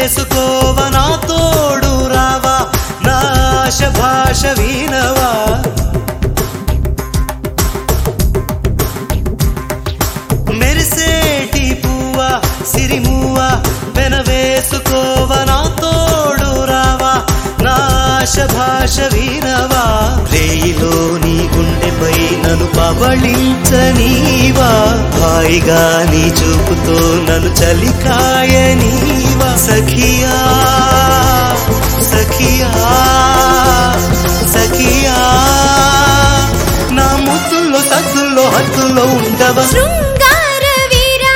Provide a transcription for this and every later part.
వేసుకోవ నా తోడు రావా నాశ భాష వీణవా మెరిసేటి పువ్వ సిరిమువ్వ వెనవేసుకోవ నా తోడు రావా నాశ భాష వీణవా రేయిలో నీ గుండెపై నన్ను పవళించనీవా హాయిగా నీ చూపుతో నన్ను చలికాయనీవా సఖియా సఖియా సఖియా నా ముద్దుల్లో సద్దుల్లో హద్దుల్లో ఉండవా శృంగార వీరా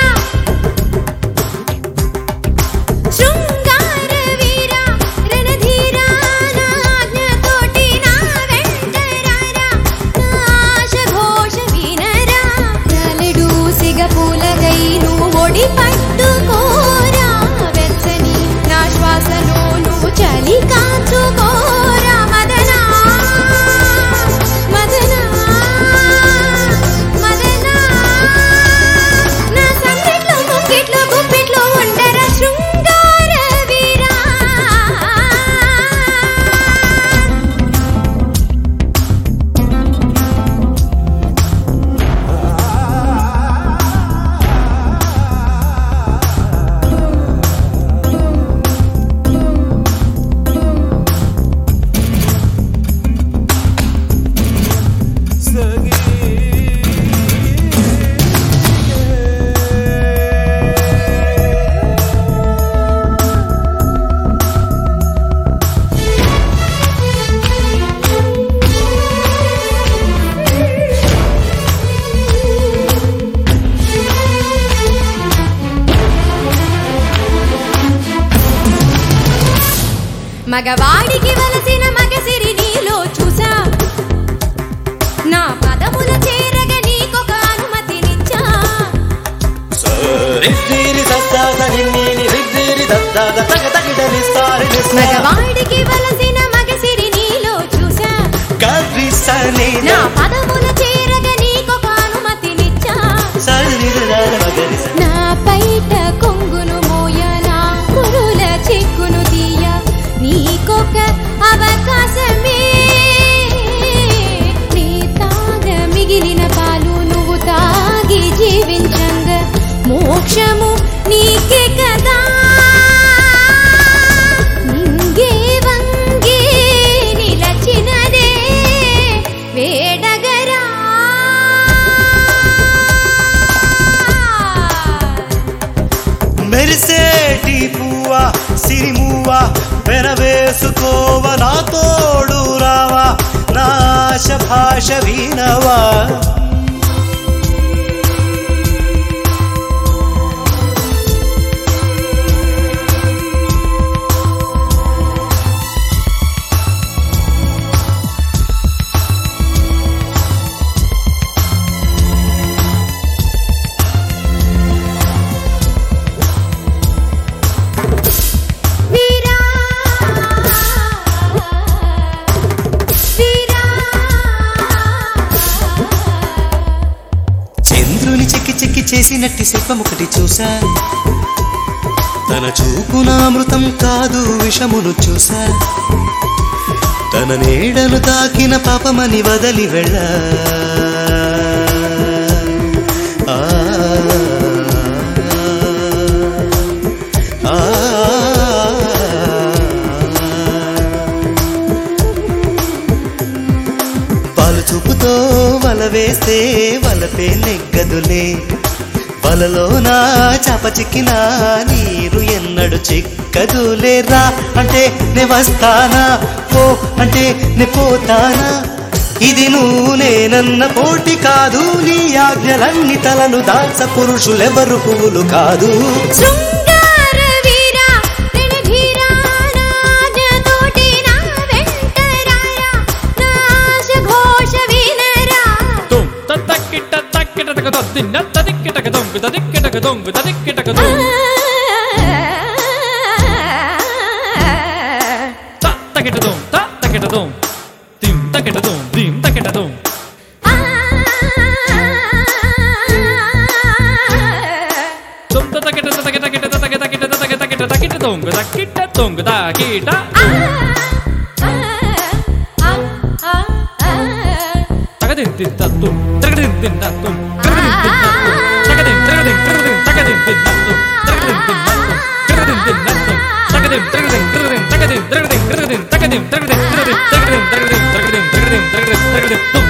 శృంగార వీరా రణధీరా నా ఆజ్ఞతోటి నా వెంట రారా నాశ ఘోష వినరా నలుడు సిగ పూలకై నువ్వు ఒడి పట్టుకోరా వెచ్చని నా శ్వాసలో నువ్వు చలి కాచుకోరా మదనా మదనా మదనా నా సందిట్లో ముక్కిట్లో గుప్పిట్లో ఉండరా శృంగార వీరా మగవాడికి వలసిన మగసిరి నీలో చూసా నా పదముల చేరగ నీకొక అనుమతినిచ్చా రిద్దిరి దద్దాద నిన్నీని రిద్దిరి దద్దాద తగ తగిడని సారి మగవాడికి వలసిన మగసిరి నీలో చూసా గర్విసని నా పదముల చేరగ నీకొక అనుమతినిచ్చా నా పైట కొంగును మోయ నా కురుల చిక్కును తీయ నీకొక అవకాశమే నీ తాగ మిగిలిన పాలు నువ్వు తాగి జీవించంగ మోక్షము నీకే కదా నింగే వంగే నిలచినదే వేడగరా మెరిసేటి పువ్వ సిరిమువ్వ వెనవేసుకోవ నా తోడు రావా నాశ భాష వీణవా వీరా వీరా చంద్రుని చెక్కి చెక్కి చేసినట్టి శిల్పం ఒకటి చూసా తన చూపున అమృతం కాదు విషమును చూసా తన నీడను తాకిన పాపమని వదలి వెళ్ళ ఆ, ఆ, పాలు చూపుతో వల వేస్తే వలపే నెగ్గదులే వలలో నా చాప చిక్కిన నీరు ఎన్నడు చిక్కదులే రా అంటే నే వస్తానా పో అంటే నే పోతానా ఇది నువ్వు నేనన్న పోటీ కాదు నీ ఆజ్ఞలన్ని తలను దాల్చ పురుషులెవరు పువ్వులు కాదు శృంగార వీరా రణధీరా నాజతోటి నా వెంట రారా నాశ ఘోష వినరా తుం తక్కిట తక్కిట తక తిన్న తదిక్కిట దొంగు తదిక్కిట దొంగు తదిక్కిట ఆ, దొంగు తక్కిట దొం తక్కిట దొం తిం తక్కిట దొం తిం తక్కిట దొం ఆ, తుం తక్కిట తక్కిట తక్కిట తక్కిట తక్కిట తక్కిట తక్కిట దొంగ దక్కిట దొంగ దాకిట ఆ, ఆ, ఆ, ఆ, ఆ. తగదింతింతత్తుం తగదింతింతత్తుం తగదింతింతత్తుం తగదిం తగదిం తగదిం తగదింతింతత్తుం తగదింతింతత్తుం తగదింతింతత్తుం తగదిం తగదిం తగదిం తగదిం తగదిం తగదిం తగదిం తగదిం తగదిం తగదిం తగదిం తగదిం తగదిం తగదిం తగదిం